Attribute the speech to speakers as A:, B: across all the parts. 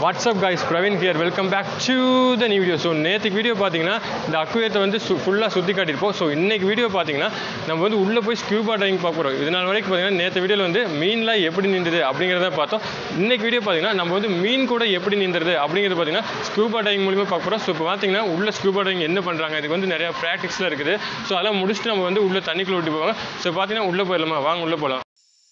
A: WhatsApp guys Praveen gear welcome back to the new video so நேற்றுக்கு video பார்த்தீங்கன்னா இந்த அக்குவேத்தை வந்து சு ஃபுல்லாக சுற்றி காட்டியிருப்போம் ஸோ இன்னைக்கு வீடியோ பார்த்தீங்கன்னா நம்ம வந்து உள்ளே போய் ஸ்கியூபா டைவிங் பார்க்க போகிறோம் இது நாள் வரைக்கும் பார்த்தீங்கன்னா நேற்று வீடியோவில் வந்து மீன்லாம் எப்படி நீந்துது அப்படிங்கிறத பார்த்தோம் இன்னைக்கு வீடியோ பார்த்தீங்கன்னா நம்ம வந்து மீன் கூட எப்படி நீந்துறது அப்படிங்கிறது பார்த்தீங்கன்னா ஸ்கூபா டைவிங் மூலியமாக பார்க்க போகிறோம் ஸோ இப்போ பார்த்தீங்கன்னா உள்ள ஸ்கூபா டைவிங் என்ன பண்ணுறாங்க இதுக்கு வந்து நிறையா ப்ராக்டிஸ்லாம் இருக்குது ஸோ அதெல்லாம் முடிச்சுட்டு நம்ம வந்து உள்ள தண்ணிக்குள்ள விட்டு போவாங்க ஸோ பார்த்தீங்கன்னா உள்ளே போயிடலாமா வாங்க உள்ளே போகலாம்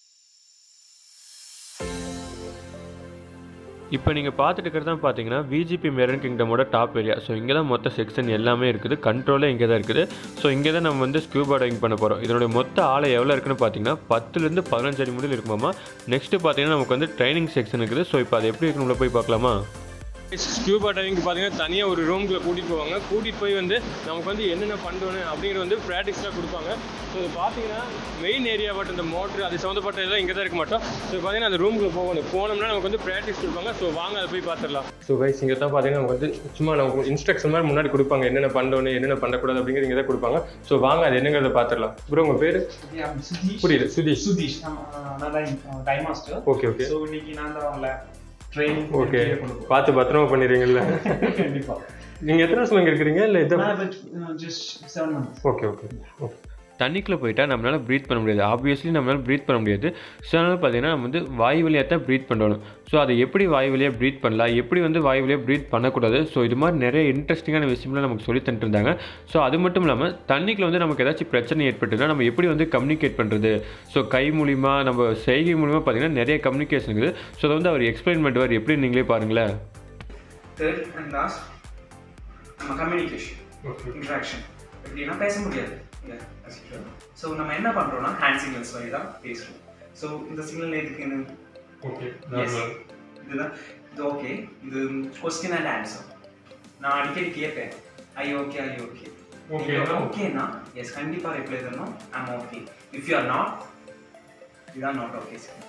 B: இப்போ நீங்கள் பார்த்துட்டு இருக்கிறது தான் பார்த்தீங்கன்னா விஜிபி மெரன் கிங்டமோட டாப் ஏரியா ஸோ இங்கே தான் மொத்த செக்ஷன் எல்லாமே இருக்குது கண்ட்ரோலே இங்கே தான் இருக்குது ஸோ இங்கே தான் நம்ம வந்து ஸ்கியூபா டைவிங் பண்ண போகிறோம் இதனுடைய மொத்த ஆழை எவ்வளோ இருக்குன்னு பார்த்தீங்கன்னா பத்துலேருந்து பதினஞ்சு அடி முடியல இருக்குமாமா நெக்ஸ்ட்டு பார்த்தீங்கன்னா நமக்கு வந்து ட்ரைனிங் செக்ஷன் இருக்குது ஸோ இப்போ அது எப்படி இருக்குன்னு உள்ள போய் பார்க்கலாமா
A: ஸ்கியூபா டைவிங் பார்த்தீங்கன்னா தனியாக ஒரு ரூம்குள்ளே கூட்டிகிட்டு போவாங்க கூட்டிகிட்டு போய் வந்து நமக்கு வந்து என்னென்ன பண்ணணும் அப்படிங்கிறது வந்து ப்ராக்டிஸ்லாம் கொடுப்பாங்க ஸோ இது பார்த்தீங்கன்னா மெயின் ஏரியா பட் இந்த மோட்ரு அது சம்மந்தப்பட்ட இதெல்லாம் இங்கே தான் இருக்க மாட்டோம் ஸோ பார்த்தீங்கன்னா அந்த ரூமுக்குள்ளே போகணும் போனோம்னா நமக்கு வந்து ப்ராக்டிஸ் கொடுப்பாங்க ஸோ வாங்க அதை போய் பார்த்துடலாம் ஸோ கைஸ் இங்கே தான் பார்த்தீங்கன்னா நமக்கு வந்து சும்மா நமக்கு இன்ஸ்ட்ரக்ஷன் மாதிரி முன்னாடி கொடுப்பாங்க என்னென்ன பண்ணணும் என்னென்ன பண்ணக்கூடாது அப்படிங்கிறது இங்கே தான் கொடுப்பாங்க ஸோ வாங்க அது என்னங்கிறத பார்த்துடலாம் ப்ரோ உங்கள் பேர்
C: Yeah, I'm Sudhish.
A: புரியல சுதீஷ்
C: சுதீஷ் நான் நான் தான் time master
A: okay okay
C: so இன்னைக்கு நான் தான் அவங்கள ட்ரைனிங்
A: ஓகே பார்த்து பத்திரமா பண்ணிடுறீங்கல்ல
C: கண்டிப்பா
A: நீங்கள் எத்தனை வருஷம் இங்கே இருக்கிறீங்க இல்லை இதை
C: நான் just seven months
A: okay okay okay
B: தண்ணிக்குள்ளே போயிட்டா நம்மளால் ப்ரீத் பண்ண முடியாது ஆப்வியஸ்லி நம்மளால் ப்ரீத் பண்ண முடியாது ஸோ அதனால் பார்த்தீங்கன்னா நம்ம வந்து வாய் வழியாக தான் ப்ரீத் பண்ணணும் ஸோ அதை எப்படி வாய் வழியாக ப்ரீத் பண்ணலாம் எப்படி வந்து வாய் வழியாக ப்ரீத் பண்ணக்கூடாது ஸோ இது மாதிரி நிறைய இன்ட்ரெஸ்டிங்கான விஷயம்லாம் நமக்கு சொல்லி தந்துருந்தாங்க ஸோ அது மட்டும் இல்லாமல் தண்ணிக்குள்ள வந்து நமக்கு ஏதாச்சும் பிரச்சனை ஏற்பட்டுனா நம்ம எப்படி வந்து கம்யூனிகேட் பண்ணுறது ஸோ கை மூலிமா நம்ம செய்கை மூலிமா பார்த்தீங்கன்னா நிறைய கம்யூனிகேஷன் இருக்குது ஸோ அதை வந்து அவர் எக்ஸ்பிளைன் பண்ணுவார் எப்படி நீங்களே பாருங்களேன்
C: தேர்ட் அண்ட் லாஸ்ட் நம்ம கம்யூனிகேஷன் இன்ட்ராக்ஷன் எப்படின்னா பேச முடியாது ஸோ நம்ம என்ன பண்ணுறோம்னா ஹேண்ட் சிக்னல்ஸ் வழி தான் பேசுகிறோம் ஸோ இந்த சிக்னல் எதுக்குன்னு
A: ஓகே
C: Yes. இதுதான் இது ஓகே இது கொஸ்டின் அண்ட் ஆன்சர் நான் அடிக்கடி கேட்பேன் I okay I okay
A: Okay னா?
C: ஓகேனா எஸ் கண்டிப்பாக ரிப்ளை தரணும் I'm okay if you are not இதுதான் not okay sir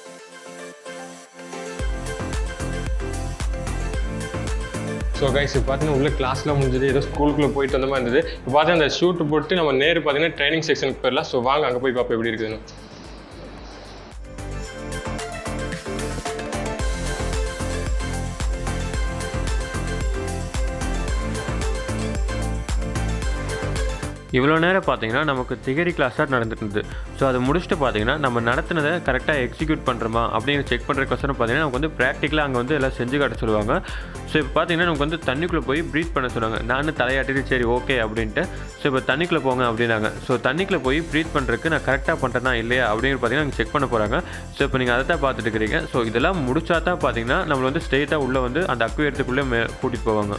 A: so guys இப்போ பார்த்தீங்கன்னா உள்ள கிளாஸ்லாம் முடிஞ்சது ஏதோ ஸ்கூலுக்குள்ளே போயிட்டு வந்த மாதிரி இருந்தது இப்போ பார்த்தா அந்த ஷூட் போட்டு நம்ம நேரு பார்த்தீங்கன்னா ட்ரைனிங் செக்ஷனுக்கு போயிடலாம் ஸோ வாங்க அங்கே போய் பார்ப்போம் எப்படி இருக்குதுன்னு
B: இவ்வளோ நேரம் பார்த்தீங்கன்னா நமக்கு தியரி கிளாஸாக நடந்துட்டு இருந்தது ஸோ அதை முடிச்சுட்டு பார்த்தீங்கன்னா நம்ம நடத்துனதை கரெக்டாக எக்ஸிக்யூட் பண்ணுறோமா அப்படின்னு செக் பண்ணுறதுக்கோசரம் பார்த்தீங்கன்னா நமக்கு வந்து ப்ராக்டிக்கலாக அங்கே வந்து எல்லாம் செஞ்சு காட்ட சொல்லுவாங்க ஸோ இப்போ பார்த்தீங்கன்னா நமக்கு வந்து தண்ணிக்குள்ளே போய் ப்ரீத் பண்ண சொல்லுவாங்க நான் தலையாட்டிட்டு சரி ஓகே அப்படின்ட்டு ஸோ இப்போ தண்ணிக்குள்ளே போங்க அப்படின்னாங்க ஸோ தண்ணிக்குள்ளே போய் ப்ரீத் பண்ணுறதுக்கு நான் கரெக்டாக பண்ணுறேனா இல்லையா அப்படின்னு பார்த்தீங்கன்னா அங்கே செக் பண்ண போகிறாங்க ஸோ இப்போ நீங்கள் அதை தான் பார்த்துட்டு இருக்கிறீங்க ஸோ இதெல்லாம் முடிச்சா தான் பார்த்தீங்கன்னா நம்மளை வந்து ஸ்ட்ரெயிட்டாக உள்ளே வந்து அந்த அக்குவேரத்துக்குள்ளே மே கூட்டிகிட்டு போவாங்க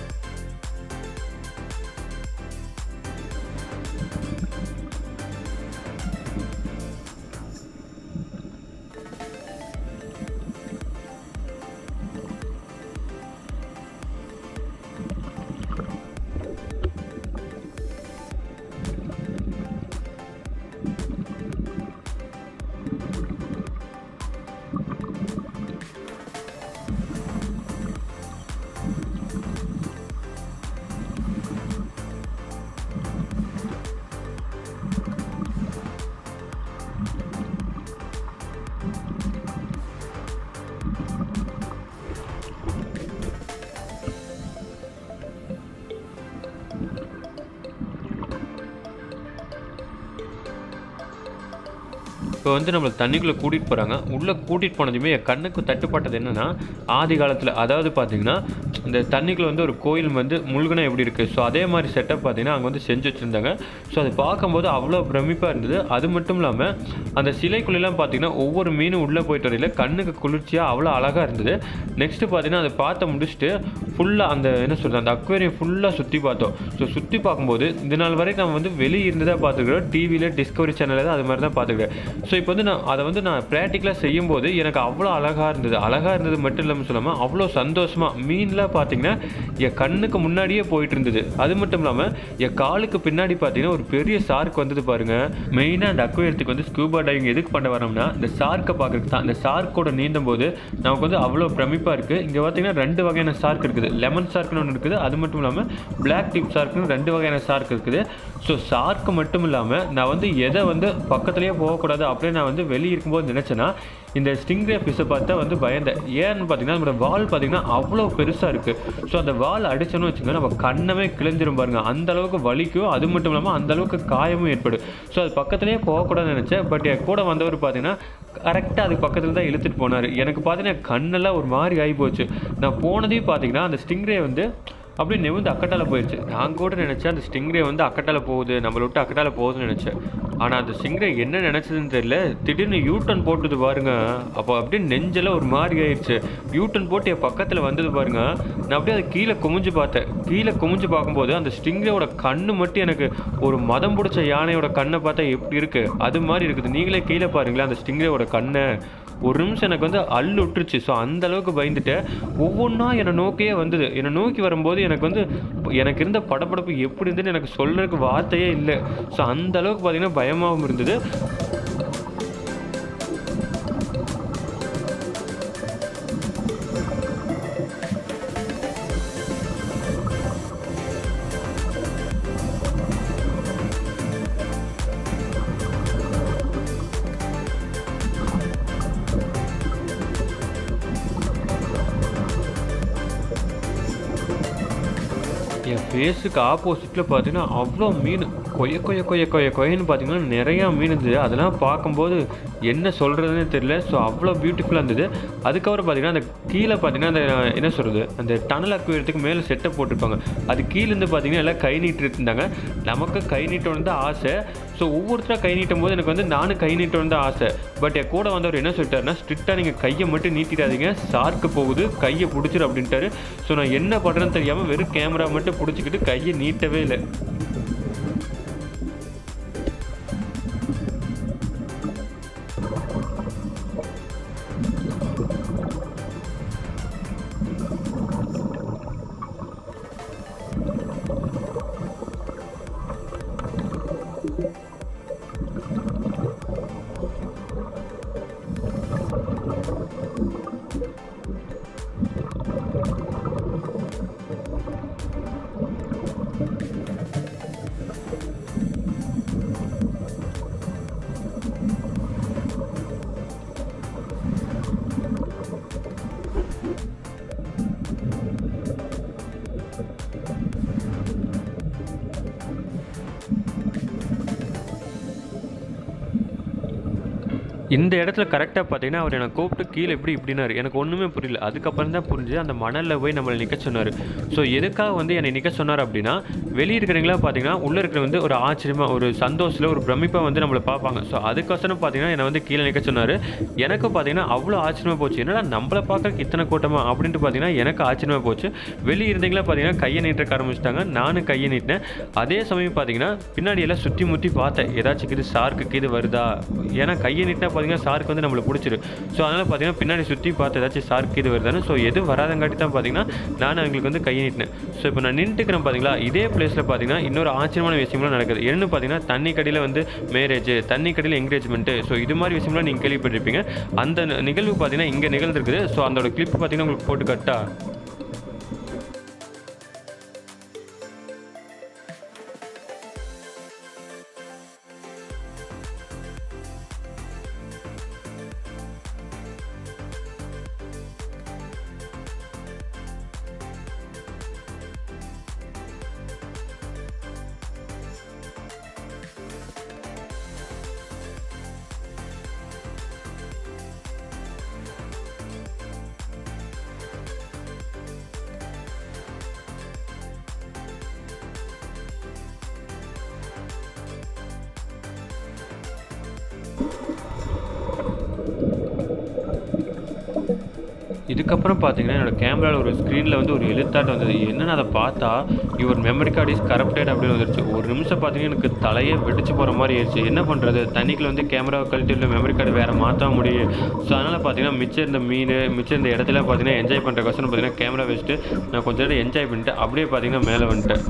B: இப்போ வந்து நம்மளை தண்ணிக்குள்ளே கூட்டிகிட்டு போகிறாங்க உள்ளே கூட்டிகிட்டு போனதுமே என் கண்ணுக்கு தட்டுப்பட்டது என்னென்னா ஆதி காலத்தில் அதாவது பார்த்தீங்கன்னா இந்த தண்ணிக்குள்ளே வந்து ஒரு கோயில் வந்து முழுகுனா எப்படி இருக்குது ஸோ அதே மாதிரி செட்டப் பார்த்தீங்கன்னா அங்கே வந்து செஞ்சு வச்சுருந்தாங்க ஸோ அதை பார்க்கும்போது அவ்வளோ பிரமிப்பாக இருந்தது அது மட்டும் இல்லாமல் அந்த சிலைக்குள்ளெல்லாம் பார்த்தீங்கன்னா ஒவ்வொரு மீனும் உள்ளே போயிட்டு வரையில கண்ணுக்கு குளிர்ச்சியாக அவ்வளோ அழகாக இருந்தது நெக்ஸ்ட்டு பார்த்தீங்கன்னா அதை பார்த்து முடிச்சுட்டு ஃபுல்லாக அந்த என்ன சொல்கிறது அந்த அக்வேரியம் ஃபுல்லாக சுற்றி பார்த்தோம் ஸோ சுற்றி பார்க்கும்போது இந்த நாள் வரைக்கும் நம்ம வந்து வெளியே இருந்ததாக பார்த்துக்கிறோம் டிவியில் டிஸ்கவரி சேனலில் தான் அது மாதிரி தான் பார்த்துக்கிறேன் ஸோ இப்போ வந்து நான் அதை வந்து நான் ப்ராக்டிக்கலாக செய்யும்போது எனக்கு அவ்வளோ அழகாக இருந்தது அழகாக இருந்தது மட்டும் இல்லாமல் சொல்லாமல் அவ்வளோ சந்தோஷமாக மீன்லாம் பார்த்தீங்கன்னா என் கண்ணுக்கு முன்னாடியே போயிட்டு இருந்தது அது மட்டும் இல்லாமல் என் காலுக்கு பின்னாடி பார்த்தீங்கன்னா ஒரு பெரிய சார்க் வந்தது பாருங்க மெயினாக அந்த அக்வேரியத்துக்கு வந்து ஸ்கூபா டைவிங் எதுக்கு பண்ண வரோம்னா இந்த சார்க்கை பார்க்கறதுக்கு தான் இந்த சார்க்கோட நீந்தும் போது நமக்கு வந்து அவ்வளோ பிரமிப்பாக இருக்குது இங்கே பார்த்தீங்கன்னா ரெண்டு வகையான சார்க் இருக்குது லெமன் சார்க்னு ஒன்று இருக்குது அது மட்டும் இல்லாமல் பிளாக் டிப் சார்க்னு ரெண்டு வகையான சார்க் இருக்குது ஸோ ஷார்க்கு மட்டும் இல்லாமல் நான் வந்து எதை வந்து பக்கத்துலேயே போகக்கூடாது அப்படின்னு நான் வந்து வெளியே இருக்கும்போது நினச்சேன்னா இந்த ஸ்டிங்ரே ஃபிஷ்ஷை பார்த்தா வந்து பயந்தேன் ஏன்னு பார்த்தீங்கன்னா நம்மளோட வால் பார்த்தீங்கன்னா அவ்வளோ பெருசாக இருக்குது ஸோ அந்த வால் அடிச்சோன்னு வச்சுக்கோங்க நம்ம கண்ணமே கிழிஞ்சிரும் பாருங்க அந்த அளவுக்கு வலிக்கும் அது மட்டும் இல்லாமல் அந்த அளவுக்கு காயமும் ஏற்படும் ஸோ அது பக்கத்துலேயே போகக்கூடாதுன்னு நினச்சேன் பட் என் கூட வந்தவர் பார்த்தீங்கன்னா கரெக்டாக அது பக்கத்தில் தான் இழுத்துட்டு போனார் எனக்கு பார்த்தீங்கன்னா கண்ணெல்லாம் ஒரு மாதிரி ஆகி போச்சு நான் போனதையும் பார்த்தீங்கன்னா அந்த ஸ்டிங்ரே வந்து அப்படியே நிமிந்து அக்கட்டால போயிடுச்சு நான் கூட நினச்சேன் அந்த ஸ்டிங்ரே வந்து அக்கட்டால போகுது நம்மளை விட்டு அக்கட்டால போகுதுன்னு நினச்சேன் ஆனால் அந்த ஸ்டிங்ரே என்ன நினச்சதுன்னு தெரியல திடீர்னு யூட்டன் போட்டுது பாருங்க அப்போ அப்படியே நெஞ்செல்லாம் ஒரு மாதிரி ஆயிடுச்சு யூட்டன் போட்டு என் பக்கத்தில் வந்தது பாருங்க நான் அப்படியே அதை கீழே குமிஞ்சு பார்த்தேன் கீழே குமிஞ்சு பார்க்கும்போது அந்த ஸ்டிங்ரேவோட கண்ணு மட்டும் எனக்கு ஒரு மதம் பிடிச்ச யானையோட கண்ணை பார்த்தா எப்படி இருக்கு அது மாதிரி இருக்குது நீங்களே கீழே பாருங்களேன் அந்த ஸ்டிங்ரேவோட கண்ணை ஒரு நிமிஷம் எனக்கு வந்து அள்ளு விட்டுருச்சு ஸோ அந்த அளவுக்கு பயந்துட்டு ஒவ்வொன்றா என்னை நோக்கியே வந்தது என்னை நோக்கி வரும்போது எனக்கு வந்து எனக்கு இருந்த படபடப்பு எப்படி இருந்துன்னு எனக்கு சொல்றதுக்கு வார்த்தையே இல்லை ஸோ அந்த அளவுக்கு பார்த்தீங்கன்னா பயமாகவும் இருந்தது என் ஃபேஸுக்கு ஆப்போசிட்டில் பார்த்தீங்கன்னா அவ்வளோ மீன் கொய கொய கொய கொய கொயன்னு பார்த்தீங்கன்னா நிறையா மீன் இருந்தது அதெல்லாம் பார்க்கும்போது என்ன சொல்கிறதுன்னு தெரியல ஸோ அவ்வளோ பியூட்டிஃபுல்லாக இருந்தது அதுக்கப்புறம் பார்த்தீங்கன்னா அந்த கீழே பார்த்தீங்கன்னா அந்த என்ன சொல்கிறது அந்த டனல் அக்குவரத்துக்கு மேலே செட்டப் போட்டிருப்பாங்க அது கீழேருந்து பார்த்தீங்கன்னா எல்லாம் கை நீட்டிட்டு இருந்தாங்க நமக்கு கை நீட்டணும் தான் ஆசை ஸோ ஒவ்வொருத்தராக கை நீட்டும் போது எனக்கு வந்து நானும் கை நீட்டணும் தான் ஆசை பட் என் கூட வந்தவர் என்ன சொல்லிட்டாருன்னா ஸ்ட்ரிக்டாக நீங்கள் கையை மட்டும் நீட்டிடாதீங்க ஷார்க்கு போகுது கையை பிடிச்சிரு அப்படின்ட்டாரு ஸோ நான் என்ன பண்ணுறேன்னு தெரியாமல் வெறும் கேமரா மட்டும் பிடிச்சிக்கிட்டு கையை நீட்டவே இல்லை இந்த இடத்துல கரெக்டாக பார்த்தீங்கன்னா அவர் என்னை கூப்பிட்டு கீழே எப்படி இப்படினாரு எனக்கு ஒன்றுமே புரியல அதுக்கப்புறம் தான் புரிஞ்சு அந்த மணலில் போய் நம்மளை நிற்க சொன்னார் ஸோ எதுக்காக வந்து என்னை நிற்க சொன்னார் அப்படின்னா வெளியே இருக்கிறவங்களா பார்த்தீங்கன்னா உள்ளே இருக்கிற வந்து ஒரு ஆச்சரியமாக ஒரு சந்தோஷத்தில் ஒரு பிரமிப்பாக வந்து நம்மளை பார்ப்பாங்க ஸோ அதுக்கோசரம் பார்த்தீங்கன்னா என்னை வந்து கீழே நிற்க சொன்னார் எனக்கும் பார்த்தீங்கன்னா அவ்வளோ ஆச்சரியமாக போச்சு என்னடா நம்மளை பார்க்கறதுக்கு இத்தனை கூட்டமா அப்படின்ட்டு பார்த்தீங்கன்னா எனக்கு ஆச்சரியமாக போச்சு வெளியே இருந்தீங்களா பார்த்தீங்கன்னா கையை நீட்டுறக்க ஆரம்பிச்சிட்டாங்க நானும் கையை நீட்டினேன் அதே சமயம் பார்த்தீங்கன்னா பின்னாடி எல்லாம் சுற்றி முற்றி பார்த்தேன் ஏதாச்சும் இது ஷார்க்கு இது வருதா ஏன்னா கையை நீட்டினா பார்த்தீங்கன்னா ஷார்க் வந்து நம்மளை பிடிச்சிரு ஸோ அதனால் பார்த்தீங்கன்னா பின்னாடி சுற்றி பார்த்து ஏதாச்சும் ஷார்க் இது வருதான்னு ஸோ எது வராதங்காட்டி தான் பார்த்தீங்கன்னா நான் அவங்களுக்கு வந்து கையை நீட்டினேன் ஸோ இப்போ நான் நின்றுக்கிறேன் பார்த்தீங்களா இதே பிளேஸில் பார்த்தீங்கன்னா இன்னொரு ஆச்சரியமான விஷயம்லாம் நடக்குது என்னன்னு பார்த்தீங்கன்னா தண்ணி கடியில் வந்து மேரேஜ் தண்ணி கடியில் என்கரேஜ்மெண்ட்டு ஸோ இது மாதிரி விஷயம்லாம் நீங்கள் கேள்விப்பட்டிருப்பீங்க அந்த நிகழ்வு பார்த்தீங்கன்னா இங்கே நிகழ்ந்துருக்குது ஸோ அதோட கிளிப் பார்த்தீங்கன்னா உங்களுக்கு போட்டு கட்டா இதுக்கப்புறம் பார்த்தீங்கன்னா என்னோட கேமராவில் ஒரு ஸ்க்ரீனில் வந்து ஒரு எழுத்தாட்டம் வந்தது என்னன்னு அதை பார்த்தா your memory card is corrupted அப்படின்னு வந்துருச்சு ஒரு நிமிஷம் பார்த்தீங்கன்னா எனக்கு தலையே வெடிச்சு போகிற மாதிரி ஆயிடுச்சு என்ன பண்ணுறது தண்ணிக்குள்ள வந்து கேமராவை கழட்டி இல்லை மெமரி கார்டு வேறு மாற்ற முடியும் ஸோ அதனால் பார்த்தீங்கன்னா மிச்சம் இருந்த மீன் மிச்சம் இருந்த இடத்துல பார்த்தீங்கன்னா என்ஜாய் பண்ணுற கொஸ்டன் பார்த்தீங்கன்னா கேமரா வச்சுட்டு நான் கொஞ்ச நேரம் என்ஜாய் பண்ணிட்டு அப்படியே பார்த்தீங்கன்னா மேலே வந்துட்டேன்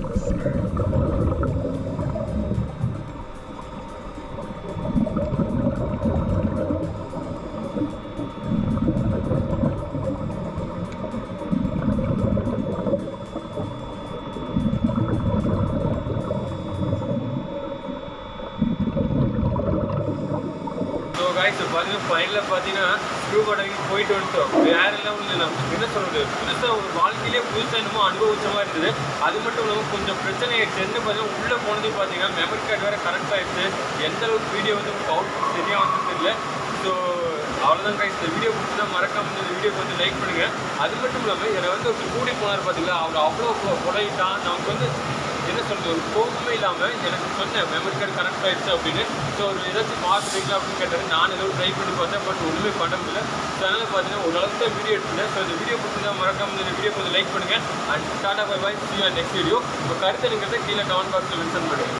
A: காய்ஸ் பார்த்தீங்கன்னா ஃபைனலில் பார்த்தீங்கன்னா ஸ்கூபா டைவிங் போயிட்டு வந்துட்டோம் வேற லெவலில் இல்லை என்ன சொல்கிறது புதுசாக ஒரு வாழ்க்கையிலே புதுசாக என்னமோ அனுபவிச்ச மாதிரி இருந்தது அது மட்டும் இல்லாமல் கொஞ்சம் பிரச்சனை ஆயிடுச்சு என்ன பார்த்தீங்கன்னா உள்ளே போனது பார்த்தீங்கன்னா மெமரி கார்டு வேறு கரெக்ட் ஆயிடுச்சு எந்த அளவுக்கு வீடியோ வந்து உங்களுக்கு அவுட் சரியாக வந்து தெரியல ஸோ அவ்வளோதான் கைஸ் இந்த வீடியோ பிடிச்சா மறக்காம இந்த வீடியோக்கு வந்து லைக் பண்ணுங்க அது மட்டும் இல்லாமல் என்னை வந்து ஒருத்தர் கூடி போனார் பார்த்தீங்களா அவர் அவ்வளோ பொழையிட்டான் நமக்கு வந்து என்ன சொல்றது ஒரு கோபமே இல்லாமல் எனக்கு சொன்னேன் மெமரி கார்டு கனெக்ட் ஆயிடுச்சு அப்படின்னு ஸோ ஒரு ஏதாச்சும் பார்த்துருக்கீங்களா அப்படின்னு கேட்டாரு நான் ஏதோ ட்ரை பண்ணி பார்த்தேன் பட் ஒன்றுமே பண்ண முடியல ஸோ அதனால் பார்த்தீங்கன்னா ஓரளவுக்கு தான் வீடியோ எடுத்தேன் ஸோ இந்த வீடியோ பிடிச்சா மறக்காம இந்த வீடியோ கொஞ்சம் லைக் பண்ணுங்க and tata bye bye see next video இப்போ கருத்து எனக்கு கீழே கமெண்ட் பாக்ஸில் மென்ஷன் பண்ணுங்க